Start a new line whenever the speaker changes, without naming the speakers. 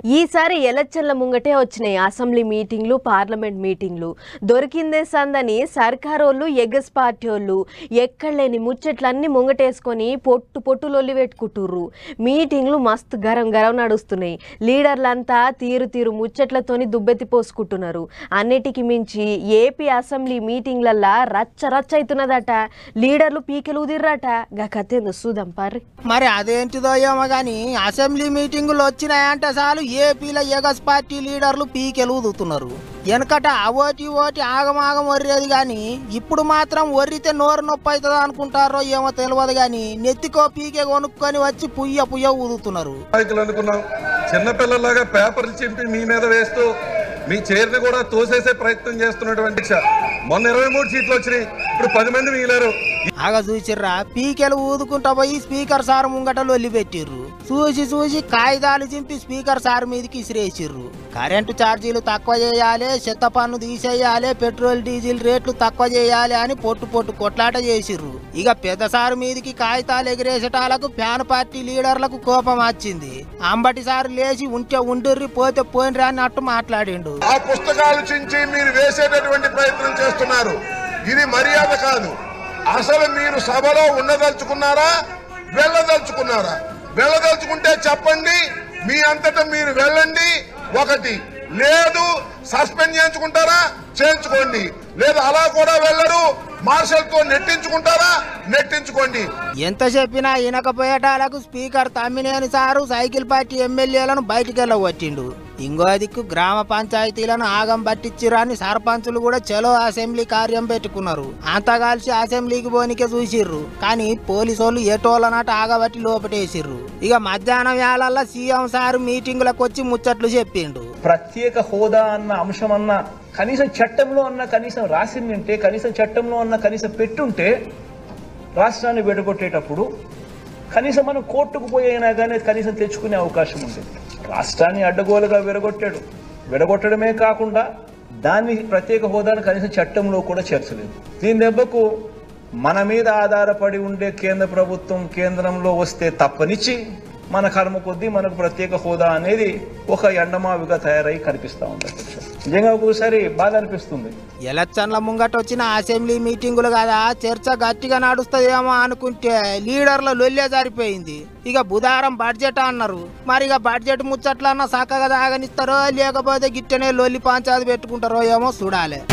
ఈసారి ఎలక్షన్ల ముంగటే వచ్చినాయి అసెంబ్లీ మీటింగ్లు పార్లమెంట్ మీటింగ్లు దొరికిందే సందని సర్కారోళ్ళు ఎగస్ పార్టీ వాళ్ళు ఎక్కడలేని ముచ్చట్లన్నీ ముంగటేసుకొని పొట్టు పొట్టు లొల్లి పెట్టుకుంటుర్రు మీటింగ్లు మస్తు గరం గరం నడుస్తున్నాయి లీడర్లంతా తీరు తీరు ముచ్చట్లతోని దుబ్బెత్తి పోసుకుంటున్నారు అన్నిటికి మించి ఏపీ అసెంబ్లీ మీటింగ్లల్లా రచ్చ రచ్చ అవుతున్నదట లీడర్లు పీకెలు ఉదిర్రట గా కథేందో చూద్దాం పార్రి
మరి అదేంటిదో ఏమో గాని అసెంబ్లీ మీటింగులు వచ్చినాయంటే చాలు ఏపీలో ఎగస్ పార్టీ లీడర్లు పీకెలు ఊదుతున్నారు వెనకట అవోటి ఓటి ఆగమాగం వర్రేది గాని ఇప్పుడు మాత్రం వర్రితే నోరు నొప్పి అవుతుంది అనుకుంటారో ఏమో తెలియదు గాని నెత్తికో పీకే కొనుక్కొని వచ్చి పుయ్య పుయ్య ఊదుతున్నారు
నాయకులు అనుకున్నాం చిన్నపిల్లలాగా పేపర్లు చింపి మీ మీద వేస్తూ మీ చైర్ని కూడా తోసేసే ప్రయత్నం చేస్తున్నటువంటి శిక్ష. మొన్న ఇరవై మూడు సీట్లు వచ్చినాయి ఇప్పుడు పది మంది మిగిలారు
ఆగ చూసిర్రా పీకెలు ఊదుకుంటా పోయి స్పీకర్ సార్ ముంగట లొల్లి పెట్టిర్రు చూసి చూసి కాగితాలు చింపి స్పీకర్ సార్ మీదకి ఇసిరేసిర్రు కరెంటు ఛార్జీలు తక్కువ చేయాలి చెత్త పన్ను తీసేయాలి పెట్రోల్ డీజిల్ రేట్లు తక్కువ చేయాలి అని పొట్టు పొట్టు కొట్లాట చేసిర్రు ఇక పెద్ద సారు మీదకి కాగితాలు ఎగిరేసేటాలకు ఫ్యాన్ పార్టీ లీడర్లకు కోపం వచ్చింది అంబటి సారు లేచి ఉంటే ఉంటుర్రి పోతే పోయినరా అన్నట్టు మాట్లాడిండు
ఆ పుస్తకాలు చించి మీరు వేసేటటువంటి ప్రయత్నం చేస్తున్నారు ఇది మర్యాద కాదు అసలు మీరు సభలో ఉండదలుచుకున్నారా వెళ్ళదలుచుకున్నారా వెళ్ళదలుచుకుంటే చెప్పండి మీ అంతటా మీరు వెళ్ళండి ఒకటి లేదు సస్పెండ్ చేయించుకుంటారా చేయించుకోండి లేదు అలా కూడా వెళ్ళరు మార్షల్ తో నెట్టించుకుంటారా నెట్టించుకోండి
ఎంత చెప్పినా వినకపోయేటాలకు speaker Tammineni sir cycle party ఎమ్మెల్యేలను బయటికి వెళ్ళగొట్టిండు ఇంకో దిక్కు గ్రామ పంచాయతీలను ఆగం పట్టించిరని సర్పంచులు కూడా చలో అసెంబ్లీ కార్యం పెట్టుకున్నారు అంతా కలిసి అసెంబ్లీకి పోనికే చూసిర్రు కానీ పోలీసు వాళ్ళు ఎటోళ్ళనాట ఆగబట్టి లోపటేసిర్రు ఇక మధ్యాహ్నం వేళల్లో సీఎం సారు మీటింగులకు వచ్చి ముచ్చట్లు చెప్పిండు
ప్రత్యేక హోదా అన్న అంశం అన్న కనీసం చట్టంలో అన్న కనీసం రాసిందంటే కనీసం చట్టంలో అన్న కనీసం పెట్టుంటే రాష్ట్రాన్ని విడగొట్టేటప్పుడు కనీసం మనం కోర్టుకు పోయినా కానీ కనీసం తెచ్చుకునే అవకాశం ఉంది రాష్ట్రాన్ని అడ్డగోలుగా విడగొట్టాడు విడగొట్టడమే కాకుండా దాన్ని ప్రత్యేక హోదాను కనీసం చట్టంలో కూడా చేర్చలేదు దీని దెబ్బకు మన మీద ఆధారపడి ఉండే కేంద్ర ప్రభుత్వం కేంద్రంలో వస్తే తప్పనిచ్చి మన కర్మ కొద్దీ మనకు ప్రత్యేక హోదా అనేది ఒక ఎండమావిగా తయారై కనిపిస్తా ఉంది అధ్యక్ష నిజంగా ఒక్కోసారి బాధ అనిపిస్తుంది
ఎలక్షన్ల ముంగట వచ్చిన అసెంబ్లీ మీటింగులు కదా చర్చ గట్టిగా నడుస్తుందేమో అనుకుంటే లీడర్ల లొల్లే సరిపోయింది ఇక బుధారం బడ్జెట్ అన్నారు మరి ఇక బడ్జెట్ ముచ్చట్లన్నా చక్కగా సాగనిస్తారో లేకపోతే గిట్టనే లొల్లి పంచాది పెట్టుకుంటారో ఏమో చూడాలి